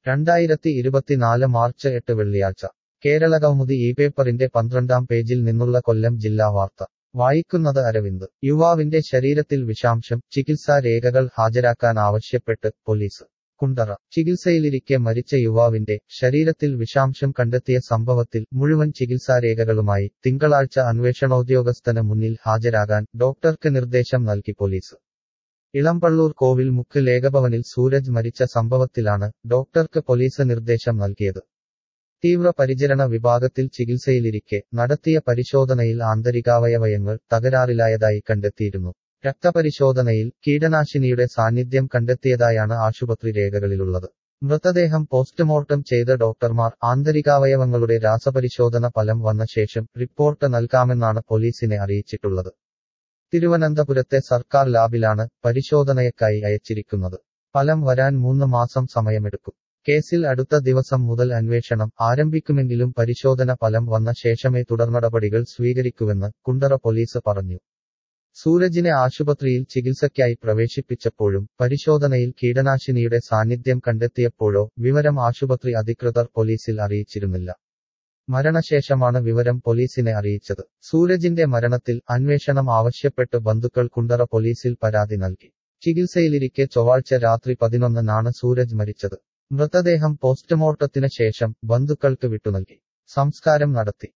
രണ്ടായിരത്തി ഇരുപത്തിനാല് മാർച്ച് എട്ട് വെള്ളിയാഴ്ച കേരളകൗമുദി ഈ പേപ്പറിന്റെ പന്ത്രണ്ടാം പേജിൽ നിന്നുള്ള കൊല്ലം ജില്ലാ വാർത്ത വായിക്കുന്നത് അരവിന്ദ് യുവാവിന്റെ ശരീരത്തിൽ വിഷാംശം ചികിത്സാ രേഖകൾ ഹാജരാക്കാൻ ആവശ്യപ്പെട്ട് പോലീസ് കുണ്ടറ ചികിത്സയിലിരിക്കെ മരിച്ച യുവാവിന്റെ ശരീരത്തിൽ വിഷാംശം കണ്ടെത്തിയ സംഭവത്തിൽ മുഴുവൻ ചികിത്സാരേഖകളുമായി തിങ്കളാഴ്ച അന്വേഷണോദ്യോഗസ്ഥന് മുന്നിൽ ഹാജരാകാൻ ഡോക്ടർക്ക് നിർദ്ദേശം നൽകി പോലീസ് ഇളമ്പള്ളൂർ കോവിൽ മുക്ക് ലേഖഭവനിൽ സൂരജ് മരിച്ച സംഭവത്തിലാണ് ഡോക്ടർക്ക് പോലീസ് നിർദ്ദേശം നൽകിയത് തീവ്രപരിചരണ വിഭാഗത്തിൽ ചികിത്സയിലിരിക്കെ നടത്തിയ പരിശോധനയിൽ ആന്തരികാവയവയങ്ങൾ തകരാറിലായതായി കണ്ടെത്തിയിരുന്നു രക്തപരിശോധനയിൽ കീടനാശിനിയുടെ സാന്നിധ്യം കണ്ടെത്തിയതായാണ് ആശുപത്രി രേഖകളിലുള്ളത് മൃതദേഹം പോസ്റ്റ്മോർട്ടം ചെയ്ത ഡോക്ടർമാർ ആന്തരികാവയവങ്ങളുടെ രാസപരിശോധന ഫലം വന്ന ശേഷം റിപ്പോർട്ട് നൽകാമെന്നാണ് പോലീസിനെ അറിയിച്ചിട്ടുള്ളത് തിരുവനന്തപുരത്തെ സർക്കാർ ലാബിലാണ് പരിശോധനയ്ക്കായി അയച്ചിരിക്കുന്നത് ഫലം വരാൻ മൂന്ന് മാസം സമയമെടുക്കും കേസിൽ അടുത്ത ദിവസം മുതൽ അന്വേഷണം ആരംഭിക്കുമെങ്കിലും പരിശോധന ഫലം വന്ന ശേഷമേ തുടർനടപടികൾ സ്വീകരിക്കുവെന്ന് കുണ്ടറ പോലീസ് പറഞ്ഞു സൂരജിനെ ആശുപത്രിയിൽ ചികിത്സയ്ക്കായി പ്രവേശിപ്പിച്ചപ്പോഴും പരിശോധനയിൽ കീടനാശിനിയുടെ സാന്നിധ്യം കണ്ടെത്തിയപ്പോഴോ വിവരം ആശുപത്രി അധികൃതർ പോലീസിൽ അറിയിച്ചിരുന്നില്ല മരണശേഷമാണ് വിവരം പോലീസിനെ അറിയിച്ചത് സൂരജിന്റെ മരണത്തിൽ അന്വേഷണം ആവശ്യപ്പെട്ട് ബന്ധുക്കൾ കുണ്ടറ പോലീസിൽ പരാതി നൽകി ചികിത്സയിലിരിക്കെ ചൊവ്വാഴ്ച രാത്രി പതിനൊന്നിനാണ് സൂരജ് മരിച്ചത് മൃതദേഹം പോസ്റ്റ്മോർട്ടത്തിന് ശേഷം ബന്ധുക്കൾക്ക് വിട്ടുനൽകി സംസ്കാരം നടത്തി